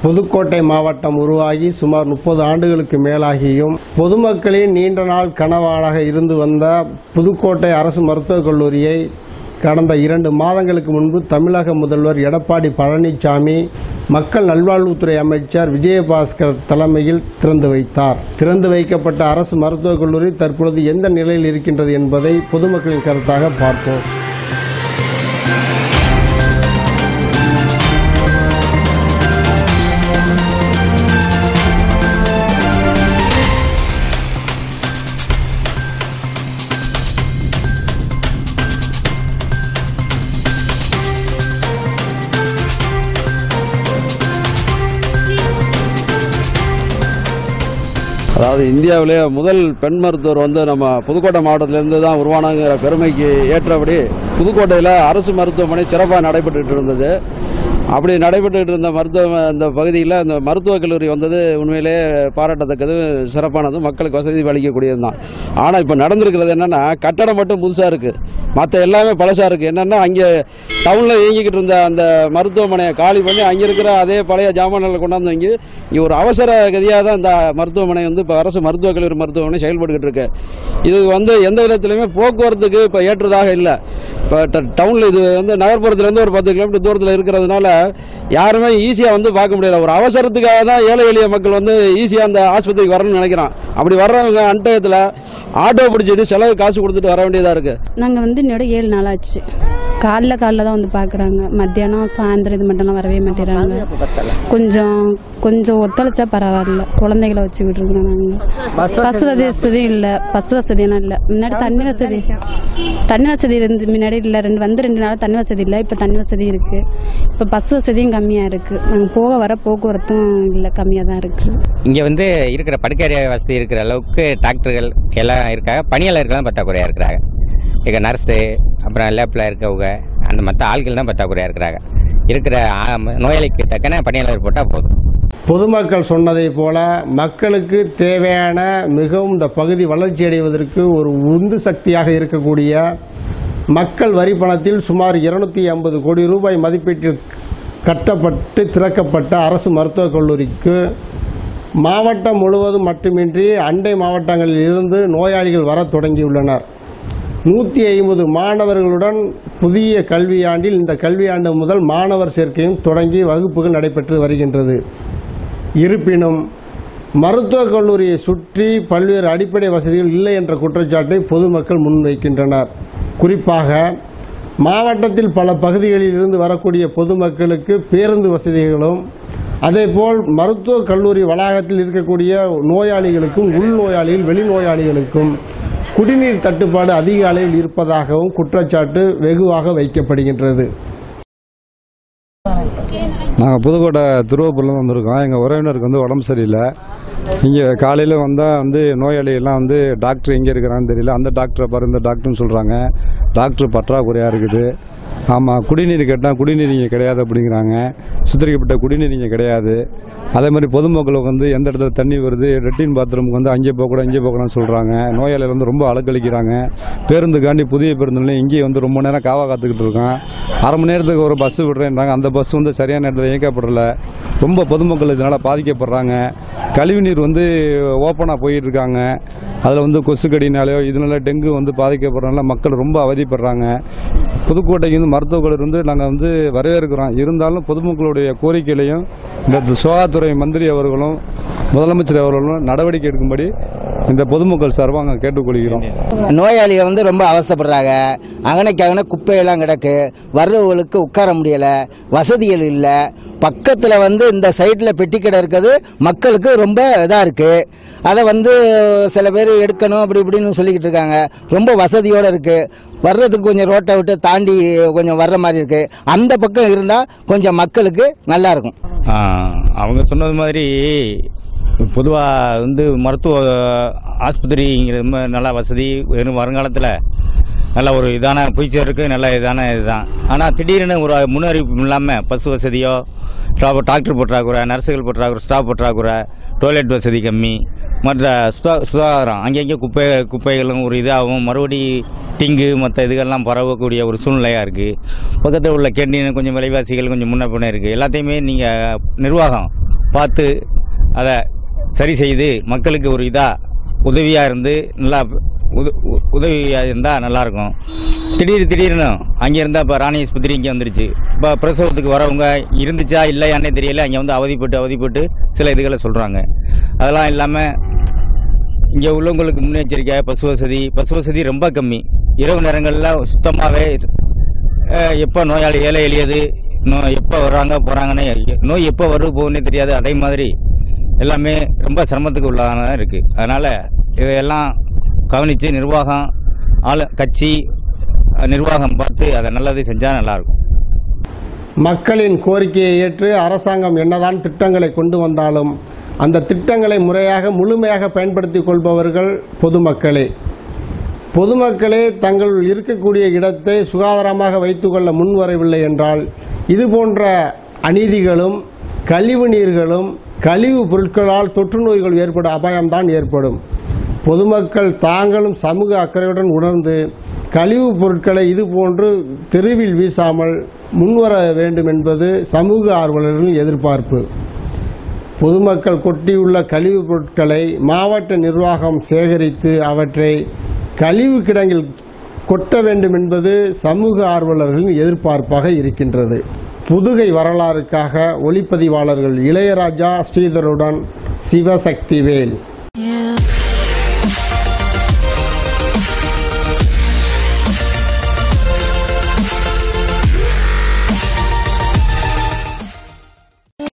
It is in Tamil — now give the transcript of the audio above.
புதுக்கோட்டை மாவட்டம் உருவாகி சுமார் முப்பது ஆண்டுகளுக்கு மேலாகியும் பொதுமக்களின் நீண்ட நாள் கனவாளாக இருந்து வந்த புதுக்கோட்டை அரசு மருத்துவக் கல்லூரியை கடந்த இரண்டு மாதங்களுக்கு முன்பு தமிழக முதல்வர் எடப்பாடி பழனிசாமி மக்கள் நல்வாழ்வுத்துறை அமைச்சர் விஜயபாஸ்கர் தலைமையில் திறந்து வைத்தார் திறந்து வைக்கப்பட்ட அரசு மருத்துவக் கல்லூரி தற்பொழுது எந்த நிலையில் இருக்கின்றது என்பதை பொதுமக்களின் கருத்தாக பார்ப்போம் அதாவது இந்தியாவிலே முதல் பெண் மருத்துவர் வந்து நம்ம புதுக்கோட்டை மாவட்டத்திலிருந்து தான் உருவானாங்கிற பெருமைக்கு ஏற்றபடி புதுக்கோட்டையில் அரசு மருத்துவமனை சிறப்பாக நடைபெற்றுட்டு இருந்தது அப்படி நடைபெற்றுட்டு இருந்த மருத்துவ இந்த பகுதியில் இந்த மருத்துவக் கல்லூரி வந்தது உண்மையிலே பாராட்டத்தக்கது சிறப்பானது மக்களுக்கு வசதி அளிக்கக்கூடியது தான் ஆனால் இப்போ நடந்திருக்கிறது என்னென்னா கட்டடம் மட்டும் புதுசாக இருக்குது மற்ற எல்லாமே பழசாக இருக்குது என்னென்னா அங்கே டவுனில் இயங்கிக்கிட்டு இருந்த அந்த மருத்துவமனையை காலி பண்ணி அங்கே இருக்கிற அதே பழைய ஜாமான்களை கொண்டாந்து இங்கே இங்கே ஒரு அவசர கதியாக தான் இந்த மருத்துவமனை வந்து இப்போ அரசு மருத்துவக் கல்லூரி மருத்துவமனை செயல்பட்டுக்கிட்டு இருக்கு இது வந்து எந்த விதத்திலுமே போக்குவரத்துக்கு இப்போ ஏற்றதாக இல்லை இப்போ டவுனில் இது வந்து நகர்ப்புறத்துலேருந்து ஒரு பத்து கிலோமீட்டர் தூரத்தில் இருக்கிறதுனால யாருமே ஈஸியாக வந்து பார்க்க முடியல ஒரு அவசரத்துக்காக தான் ஏழை எளிய மக்கள் வந்து ஈஸியாக அந்த ஆஸ்பத்திரிக்கு வரணும்னு நினைக்கிறான் அப்படி வர்றவங்க அன்டயத்தில் ஆட்டோ பிடிச்சிட்டு செலவு காசு கொடுத்துட்டு வர வேண்டியதாக இருக்குது நாங்கள் வந்து இன்னோட ஏழு நாள் ஆச்சு காலைல காலைல தான் வந்து பார்க்குறாங்க மத்தியானம் சாயந்தரம் இது மட்டும்லாம் வரவே மாட்டேறாங்க கொஞ்சம் கொஞ்சம் ஒத்துழைச்சா பரவாயில்ல குழந்தைகளை வச்சுக்கிட்டு இருக்கிறோம் நாங்கள் பஸ் வசதியும் இல்லை பஸ் வசதியெல்லாம் இல்லை முன்னாடி தண்ணி வசதி தண்ணி வசதி இருந்து முன்னாடி இல்லை ரெண்டு வந்து ரெண்டு நாள் தண்ணி வசதி இல்லை இப்போ தண்ணி வசதி இருக்குது இப்போ பஸ் வசதியும் கம்மியாக இருக்குது நாங்கள் போக வர போக்குவரத்தும் இல்லை கம்மியாக தான் இருக்குது இங்கே வந்து இருக்கிற படுக்கறை வசதி இருக்கிற அளவுக்கு டாக்டர்கள் எல்லாம் இருக்காங்க பணியாளர்கள் பற்றாக்குறையாக இருக்கிறாங்க இங்கே நர்ஸு அப்புறம் லேப்பில் இருக்கவங்க அந்த மற்ற ஆட்கள் தான் பற்றாக்குறையாக இருக்கிறாங்க இருக்கிற ஆ, நோயாளிக்கு தக்கன பணியாளர் போட்டால் போதும் பொதுமக்கள் சொன்னதைப் போல மக்களுக்கு தேவையான மிகவும் இந்த பகுதி வளர்ச்சி அடைவதற்கு ஒரு உந்து சக்தியாக இருக்கக்கூடிய மக்கள் வரி பணத்தில் சுமார் இருநூத்தி ஐம்பது கோடி ரூபாய் மதிப்பீட்டில் கட்டப்பட்டு திறக்கப்பட்ட அரசு மருத்துவக் கல்லூரிக்கு மாவட்டம் முழுவதும் மட்டுமின்றி அண்டை மாவட்டங்களில் இருந்து நோயாளிகள் வரத் தொடங்கியுள்ளனர் நூற்றி ஐம்பது மாணவர்களுடன் புதிய கல்வியாண்டில் இந்த கல்வியாண்டு முதல் மாணவர் சேர்க்கையும் தொடங்கி வகுப்புகள் நடைபெற்று வருகின்றது இருப்பினும் மருத்துவக் கல்லூரியை சுற்றி பல்வேறு அடிப்படை வசதிகள் இல்லை என்ற குற்றச்சாட்டை பொதுமக்கள் முன்வைக்கின்றனர் குறிப்பாக மாவட்டத்தில் பல பகுதிகளில் இருந்து வரக்கூடிய பொதுமக்களுக்கு பேருந்து வசதிகளும் அதேபோல் மருத்துவக் கல்லூரி வளாகத்தில் இருக்கக்கூடிய நோயாளிகளுக்கும் உள்நோயாளிகள் வெளிநோயாளிகளுக்கும் குடிநீர் தட்டுப்பாடு அதிக அளவில் இருப்பதாகவும் குற்றச்சாட்டு வெகுவாக வைக்கப்படுகின்றது நாங்கள் புதுக்கோட்டை திருவப்பூர்லேருந்து வந்திருக்கோம் எங்கள் உறவினருக்கு வந்து உடம்பு சரியில்லை இங்கே காலையில் வந்தால் வந்து நோயாளிகள்லாம் வந்து டாக்டர் எங்கே இருக்கிறான்னு தெரியல அந்த டாக்டரை பாரு இந்த டாக்டர்னு சொல்கிறாங்க டாக்டர் பற்றாக்குறையாக இருக்குது ஆமாம் குடிநீர் கேட்டால் குடிநீர் இங்கே கிடையாது அப்படிங்கிறாங்க சுத்திரிக்கப்பட்ட குடிநீர் இங்கே கிடையாது அதே மாதிரி பொதுமக்களுக்கு வந்து எந்த இடத்துல தண்ணி வருது லெட்டின் பாத்ரூமுக்கு வந்து அங்கே போகக்கூடாது இங்கே போகக்கூடாதுன்னு சொல்கிறாங்க நோயாளிகள் வந்து ரொம்ப அலக்களிக்கிறாங்க பேருந்துக்காண்டி புதிய பேருந்து நிலையம் இங்கேயே வந்து ரொம்ப நேரம் காவா காத்துக்கிட்டு இருக்கோம் அரை மணி நேரத்துக்கு ஒரு பஸ் விடுறேன்றாங்க அந்த பஸ் வந்து சரியான இடத்துல இயக்கப்படல ரொம்ப பொதுமக்கள் இதனால் பாதிக்கப்படுறாங்க கழிவுநீர் வந்து ஓப்பனாக போயிட்டு இருக்காங்க அதில் வந்து கொசுக்கடினாலேயோ இதனால டெங்கு வந்து பாதிக்கப்படுறதுனால மக்கள் ரொம்ப அவதிப்படுறாங்க புதுக்கோட்டைக்கு வந்து மருத்துவக் கல்லூரி வந்து நாங்கள் வந்து வரவேற்கிறோம் இருந்தாலும் பொதுமக்களுடைய கோரிக்கைகளையும் இந்த சுகாதாரத்துறை மந்திரி அவர்களும் முதலமைச்சர் அவர்களும் நடவடிக்கை எடுக்கும்படி இந்த பொதுமக்கள் சார்பாக கேட்டுக்கொள்கிறோம் நோயாளிகள் வந்து ரொம்ப அவசப்படுறாங்க அங்கனைக்கு அங்கன குப்பையெல்லாம் கிடக்கு வர்றவங்களுக்கு உட்கார முடியல வசதிகள் இல்லை பக்கத்தில் வந்து இந்த சைடில் பெட்டி கடை இருக்கிறது மக்களுக்கு ரொம்ப இதாக இருக்குது அதை வந்து சில பேர் எடுக்கணும் அப்படி இப்படின்னு சொல்லிக்கிட்டு இருக்காங்க ரொம்ப வசதியோடு இருக்குது வர்றதுக்கு கொஞ்சம் ரோட்டை விட்டு தாண்டி கொஞ்சம் வர்ற மாதிரி இருக்குது அந்த பக்கம் இருந்தால் கொஞ்சம் மக்களுக்கு நல்லா இருக்கும் ஆ, அவங்க சொன்னது மாதிரி பொதுவாக வந்து மருத்துவ ஆஸ்பத்திரிங்கிற ரொம்ப நல்ல வசதி வெறும் வருங்காலத்தில் நல்ல ஒரு இதான ஃபியூச்சர் இருக்குது நல்ல இதான இதுதான் ஆனால் திடீர்னு ஒரு முன்னறிவிப்பு இல்லாமல் பஸ் வசதியோ ஸ்டாஃப் டாக்டர் பற்றாக்குறை நர்ஸுகள் பற்றாக்குறை ஸ்டாஃப் பற்றாக்குறை டாய்லெட் வசதி கம்மி மற்ற சுகா சுகாதாரம் அங்கங்கே குப்பை குப்பைகளும் ஒரு இதாகவும் மறுபடி டிங்கு மற்ற இதுகள்லாம் பரவக்கூடிய ஒரு சூழ்நிலையாக இருக்குது பக்கத்தில் உள்ள கேண்டீன் கொஞ்சம் விலைவாசிகள் கொஞ்சம் முன்ன பின்ன இருக்குது எல்லாத்தையுமே நீங்கள் நிர்வாகம் பார்த்து அதை சரி செய்து மக்களுக்கு ஒரு இதாக உதவியாக இருந்து நல்லா உத- உ- உதவியாக இருந்தால் நல்லாயிருக்கும் திடீர் திடீர்னு அங்கே இருந்தால் இப்போ ராணி ஆஸ்பத்திரி இங்கே வந்துருச்சு இப்போ பிரசவத்துக்கு வரவங்க இருந்துச்சா இல்லையானே தெரியல அங்கே வந்து அவதிப்பட்டு அவதிப்பட்டு சில இதுகளை சொல்கிறாங்க அதெல்லாம் இல்லாமல் இங்கே உள்ளவங்களுக்கு முன்னெச்சரிக்கை பசு வசதி பசு வசதி ரொம்ப கம்மி இரவு நேரங்களில் சுத்தமாகவே எப்போ நோயாளி ஏழை எளியது நோய் எப்போ வர்றாங்க போகிறாங்கன்னு நோய் எப்போ வருது போகுன்னே தெரியாது அதே மாதிரி எல்லாமே ரொம்ப சிரமத்துக்கு உள்ளானதாக இருக்குது அதனால் இதையெல்லாம் கவனித்து நிர்வாகம் ஆளு கட்சி அஹ், நிர்வாகம் பார்த்து அதை நல்லது செஞ்சால் நல்லாயிருக்கும் மக்களின் கோரிக்கையை ஏற்று அரசாங்கம் என்னதான் திட்டங்களை கொண்டு வந்தாலும் அந்த திட்டங்களை முறையாக முழுமையாக பயன்படுத்திக் கொள்பவர்கள் பொதுமக்களே பொதுமக்களே தங்கள் இருக்கக்கூடிய இடத்தை சுகாதாரமாக வைத்துக்கொள்ள முன்வரவில்லை என்றால் இது போன்ற அநீதிகளும் கழிவு நீர்களும் கழிவு பொருட்களால் தொற்று நோய்கள் ஏற்பட அபாயம்தான் ஏற்படும் பொதுமக்கள் தாங்களும் சமூக அக்கறையுடன் உணர்ந்து கழிவுப் பொருட்களை இதுபோன்று தெருவில் வீசாமல் முன்வர வேண்டும் என்பது சமூக ஆர்வலர்களின் எதிர்பார்ப்பு பொதுமக்கள் கொட்டியுள்ள கழிவுப் பொருட்களை மாவட்ட நிர்வாகம் சேகரித்து அவற்றை கழிவு கிடங்கில் கொட்ட வேண்டும் என்பது சமூக ஆர்வலர்களின் எதிர்பார்ப்பாக இருக்கின்றது புதுகை வரலாறுக்காக ஒளிப்பதிவாளர்கள் இளையராஜா ஸ்ரீதருடன் சிவசக்திவேல்